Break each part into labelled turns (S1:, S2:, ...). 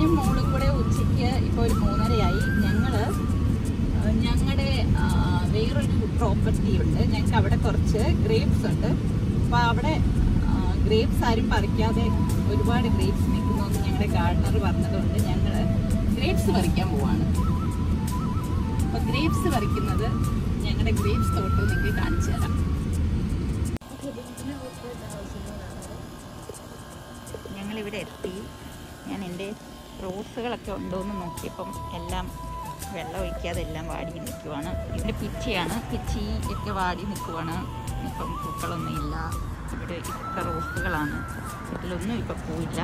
S1: ഞാനും മോളും കൂടെ ഉച്ചയ്ക്ക് ഇപ്പോൾ ഒരു മൂന്നരയായി ഞങ്ങള് ഞങ്ങളുടെ വേറൊരു പ്രോപ്പർട്ടി ഉണ്ട് ഞങ്ങൾക്ക് അവിടെ കുറച്ച് ഗ്രേപ്സ് ഉണ്ട് അപ്പോൾ അവിടെ ഗ്രേപ്സ് ആരും പറിക്കാതെ ഒരുപാട് ഗ്രേപ്സ് നിൽക്കുന്നു എന്ന് ഞങ്ങളുടെ ഗാർഡനർ പറഞ്ഞതുകൊണ്ട് ഞങ്ങൾ ഗ്രേപ്സ് പറിക്കാൻ പോവാണ് അപ്പോൾ ഗ്രേപ്സ് പറിക്കുന്നത് ഞങ്ങളുടെ ഗ്രേപ്സ് തോട്ടം നിങ്ങൾക്ക് കാണിച്ചു തരാം ഞങ്ങളിവിടെ എത്തി ഞാൻ എൻ്റെ റോസുകളൊക്കെ ഉണ്ടോ എന്ന് നോക്കിയപ്പം എല്ലാം വെള്ളം ഒഴിക്കാതെ എല്ലാം വാടി നിൽക്കുവാണ് ഇതിൻ്റെ പിച്ചിയാണ് പിച്ചി ഒക്കെ വാടി നിൽക്കുവാണ് ഇപ്പം പൂക്കളൊന്നും ഇല്ല ഇവിടെ ഇത്ര റോസുകളാണ് ഇതിലൊന്നും ഇപ്പം പൂവില്ല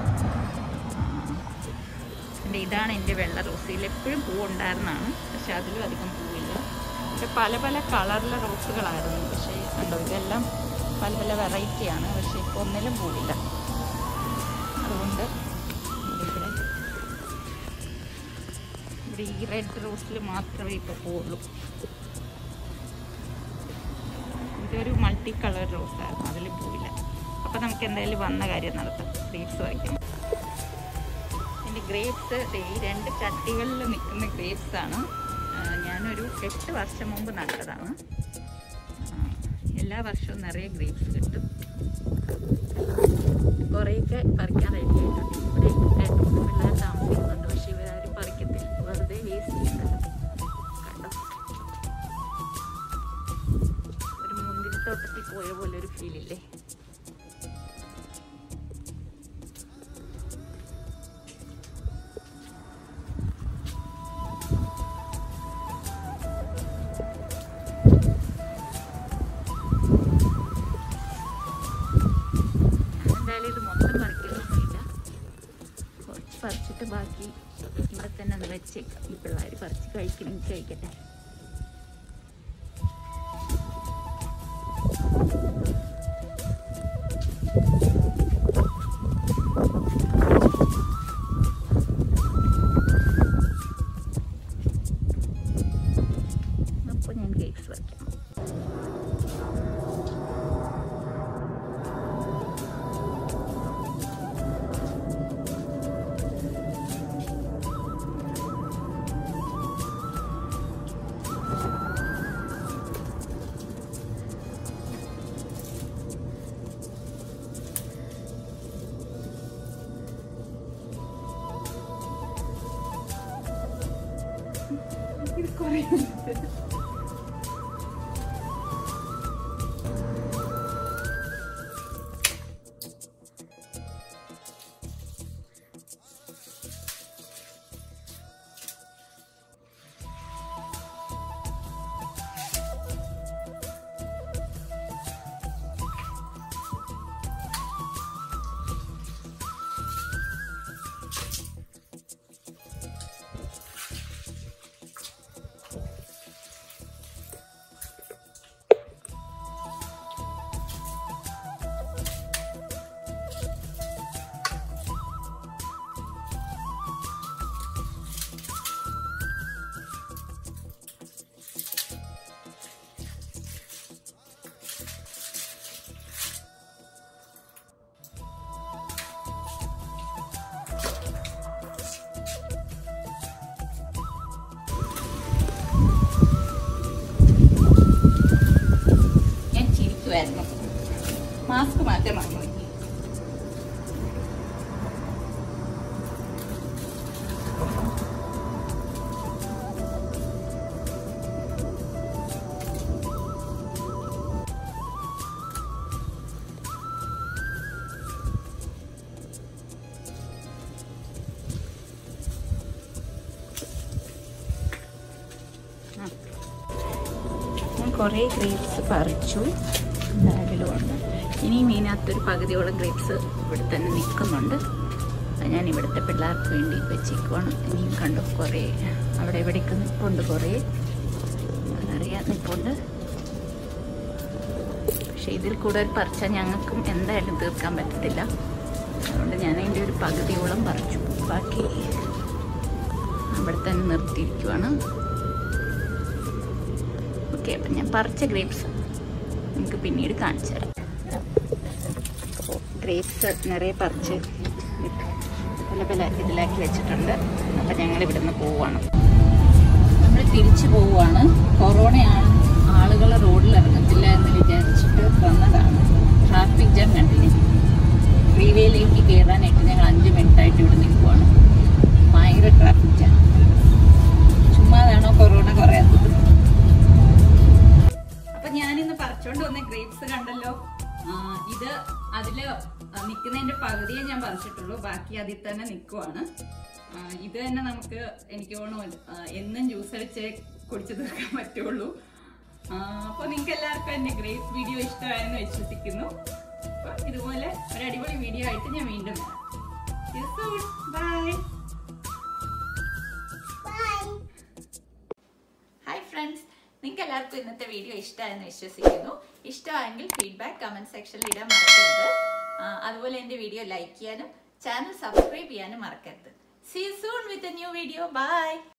S1: എൻ്റെ ഇതാണ് എൻ്റെ വെള്ള റോസിൽ എപ്പോഴും പൂവുണ്ടായിരുന്നതാണ് പക്ഷെ അതിലും അധികം പൂവില്ല ഇവിടെ പല പല കളറിലെ റോസുകളായിരുന്നു പക്ഷേ കണ്ടോ ഇതെല്ലാം പല പല വെറൈറ്റിയാണ് പക്ഷേ ഇപ്പോൾ ഒന്നിലും പൂവില്ല അതുകൊണ്ട് ഇവിടെ ഇവിടെ ഈ റെഡ് റോസിൽ മാത്രമേ ഇപ്പോൾ പോവുള്ളൂ ഇതൊരു മൾട്ടി കളർ റോസായിരുന്നു അതിൽ പോയില്ല അപ്പം നമുക്ക് എന്തായാലും വന്ന കാര്യം നടത്താം ഗ്രേപ്സ് വയ്ക്കാം എൻ്റെ ഗ്രേപ്സ് ഈ രണ്ട് ചട്ടികളിൽ നിൽക്കുന്ന ഗ്രേപ്സ് ആണ് ആ, ഞാനൊരു എട്ട് വർഷം മുമ്പ് നട്ടതാണ് ആ, എല്ലാ വർഷവും നിറയെ ഗ്രേപ്സ് കിട്ടും കുറേയൊക്കെ പറിക്കാൻ റെഡി ആയിട്ടുണ്ട് ഇവിടെ രണ്ട് മൂന്ന് പിള്ളേർ താമസിക്കുന്നുണ്ട് പക്ഷെ ഇവരാരും പറിക്കത്തില്ല വെറുതെ വേസ്റ്റ് ചെയ്യുന്നുണ്ട് കണ്ടോ ഒരു മുന്തിരിത്തോട്ടത്തിൽ പോയ പോലെ ഒരു ഫീലില്ലേ എന്തായാലും ഇത് മൊത്തം പറിക്കുന്നൊന്നുമില്ല കുറച്ച് പറിച്ചിട്ട് ബാക്കി ഇവിടെ തന്നെ ഒന്ന് വെച്ചേക്കാം ഈ പിള്ളേർ പറിച്ച് കഴിക്കണമെങ്കിൽ കഴിക്കട്ടെ അപ്പോൾ ഞാൻ കേക്ക്സ് വയ്ക്കാം ഇത് കുറേ ഞാൻ ചിരിക്കുമായിരുന്നു മാസ്ക് മാറ്റാൻ മറന്നു ഞാൻ കുറേ ഗ്രേപ്സ് പറിച്ചു ബാഗിലുമുണ്ട് ഇനിയും ഇതിനകത്തൊരു പകുതിയോളം ഗ്രേപ്സ് ഇവിടെ തന്നെ നിൽക്കുന്നുണ്ട് അത് ഞാൻ ഇവിടുത്തെ പിള്ളേർക്ക് വേണ്ടി വെച്ചേക്കുവാണ് ഇനിയും കണ്ടു കുറേ അവിടെ ഇവിടേക്ക് നിൽപ്പുണ്ട് കുറേ നിറയെ നിൽപ്പുണ്ട് പക്ഷേ ഇതിൽ കൂടുതൽ പറിച്ചാൽ ഞങ്ങൾക്കും എന്തായാലും തീർക്കാൻ പറ്റത്തില്ല അതുകൊണ്ട് ഞാൻ അതിൻ്റെ ഒരു പകുതിയോളം പറിച്ചു ബാക്കി അവിടെ തന്നെ നിർത്തിയിരിക്കുവാണ് ഓക്കെ അപ്പം ഞാൻ പറിച്ച ഗ്രേപ്സ് നമുക്ക് പിന്നീട് കാണിച്ചു തരാം ഗ്രേപ്സ് നിറയെ പറിച്ച് പല പല ഇതിലാക്കി വെച്ചിട്ടുണ്ട് അപ്പം ഞങ്ങൾ ഇവിടുന്ന് പോവാണ് നമ്മൾ തിരിച്ചു പോവുകയാണ് കൊറോണയാണ് ആളുകൾ റോഡിൽ ഇറങ്ങത്തില്ല എന്ന് വിചാരിച്ചിട്ട് വന്നതാണ് ട്രാഫിക് ജാം കണ്ടില്ലേ ഫ്രീവേയിലേക്ക് കയറാനായിട്ട് ഞങ്ങൾ അഞ്ച് മിനിറ്റായിട്ട് ഇവിടെ നിൽക്കുവാണ് ഭയങ്കര ട്രാഫിക് ജാം ചുമ്മാതാണോ കൊറോണ കുറയാത്തത് അപ്പൊ ഞാനിന്ന് പറിച്ചോണ്ട് വന്ന ഗ്രേപ്സ് കണ്ടല്ലോ ആ, ഇത് അതില് നിൽക്കുന്നതിന്റെ പകുതിയെ ഞാൻ പറിച്ചിട്ടുള്ളൂ ബാക്കി അതിൽ തന്നെ നിൽക്കുവാണ് ആ, ഇത് തന്നെ നമുക്ക് എനിക്ക് തോന്നുന്നു ആ, എന്നും ജ്യൂസ് അടിച്ച് കുടിച്ചു തീർക്കാൻ പറ്റുള്ളൂ ആ, അപ്പൊ നിങ്ങൾക്ക് എല്ലാവർക്കും എന്റെ ഗ്രേപ്പ് വീഡിയോ ഇഷ്ടമായെന്ന് വിശ്വസിക്കുന്നു അപ്പൊ ഇതുപോലെ ഒരു അടിപൊളി വീഡിയോ ആയിട്ട് ഞാൻ വീണ്ടും ബൈ ഹായ് ഫ്രണ്ട്സ് നിങ്ങൾക്ക് എല്ലാവർക്കും ഇന്നത്തെ വീഡിയോ ഇഷ്ടമായെന്ന് വിശ്വസിക്കുന്നു ഇഷ്ടമായെങ്കിൽ ഫീഡ്ബാക്ക് കമന്റ് സെക്ഷനിൽ ഇടാൻ മറക്കരുത് ആ, അതുപോലെ എൻ്റെ വീഡിയോ ലൈക്ക് ചെയ്യാനും ചാനൽ സബ്സ്ക്രൈബ് ചെയ്യാനും മറക്കരുത് see soon with a new video by